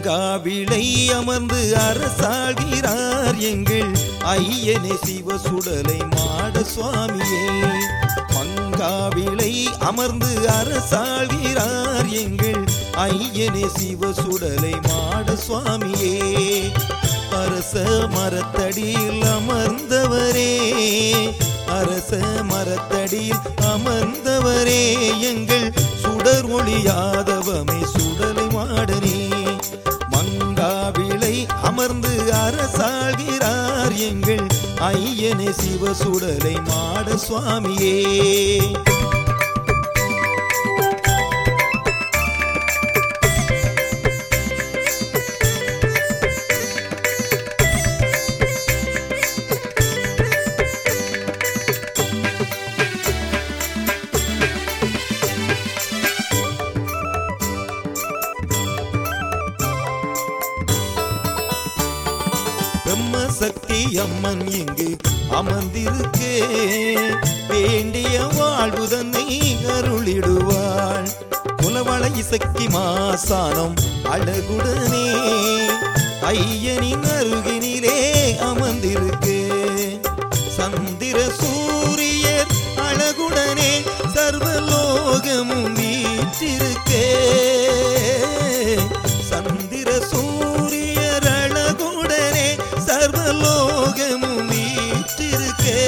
மங்காவிளை அமர்ந்து அரசாகிறார் எங்கள் ஐயனே சிவ சுடலை மாட சுவாமியே மங்காவிளை அமர்ந்து அரசாகிறார் எங்கள் ஐயனே சிவ சுடலை மாட சுவாமியே அரச மரத்தடியில் அமர்ந்தவரே அரச மரத்தடியில் அமர்ந்தவரே எங்கள் சுடர் ஒளியாதவமே சுடலை மாடனே மங்காவிளை அமர்ந்து அரசாகிறார் எங்கள் ஐயனே சிவ சுடலை மாட சுவாமியே பிரம்ம சக்தி அம்மன் இங்கு அமர்ந்திருக்கே வேண்டிய வாழ்வுதன்னை அருளிடுவாள் குலவளை சக்தி மாசானம் அழகுடனே ஐயனின் அருகினிலே அமர்ந்திருக்கு சந்திர சூரியர் அழகுடனே சர்வலோகமும் வீற்றிருக்கே சந்திர சூரியர் அழகுடனே சர்வலோகமும் வீற்றிருக்கே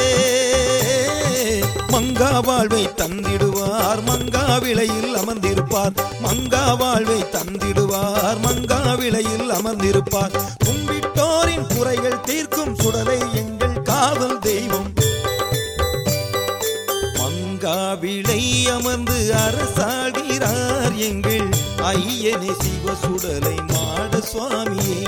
மங்கா வாழ்வை தந்திடுவார் மங்கா விலையில் அமர்ந்திருப்பார் மங்கா வாழ்வை தந்திடுவார் மங்கா விலையில் அமர்ந்திருப்பார் கும்பிட்டோரின் குறைகள் தீர்க்கும் சுடலை எங்கள் காவல் தெய்வம் மங்காவிளை அமர்ந்து அரசாகிறார் எங்கள் ஐயனே சிவ சுடலை மாட சுவாமியே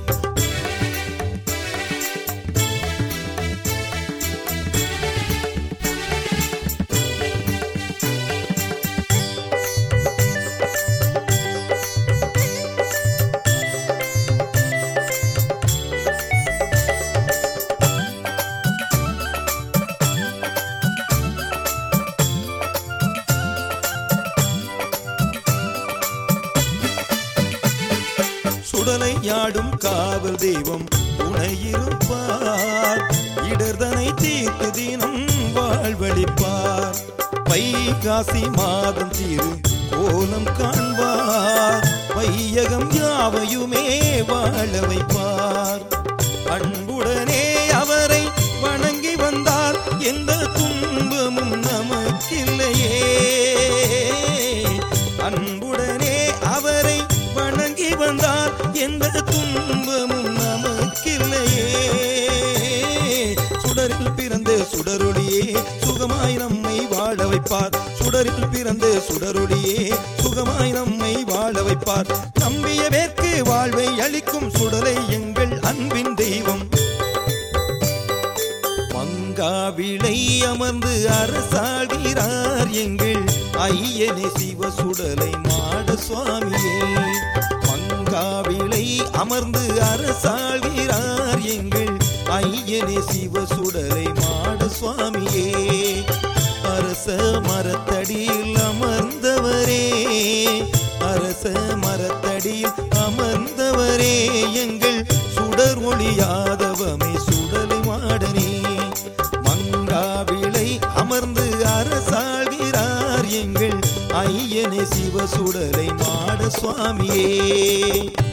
சுடலை யாடும் காவல் தெய்வம் துணையிருப்பார் இடர்தனை தீர்த்து தினம் வாழ்வழிப்பார் வைகாசி மாதம் தீரு கோலம் காண்பார் வையகம் யாவையுமே வாழ வைப்பார் அன்புடனே அவரை வணங்கி வந்தால் எந்த துன்பமும் நமக்கில்லையே அன்புடனே அவரை வணங்கி வந்தால் எந்த துன்பமும் நமக்கில்லையே சுடரில் பிறந்த சுடரொளியே சுகமாய் நம்மை வாழ வைப்பார் சுடரில் பிறந்த சுடரொளியே சுகமாய் நம்மை வாழ வைப்பார் நம்பிய வேற்கு வாழ்வை அளிக்கும் சுடலை எங்கள் அன்பின் தெய்வம் மங்காவிளை அமர்ந்து அரசாகிறார் எங்கள் ஐயனே சிவ சுடலை மாட சுவாமியே மங்காவிளை அமர்ந்து அரசாகிறார் எங்கள் ஐயனே சிவ சுடலை மாட சுவாமியே அரச மரத்தடியில் அமர்ந்தவரே அரச மரத்தடியில் அமர்ந்தவரே எங்கள் சுடர் ஒளியாதவமே சுடலை மாடனே மங்காவிளை அமர்ந்து அரசாகிறார் எங்கள் ஐயனே சிவ சுடலை மாட சுவாமியே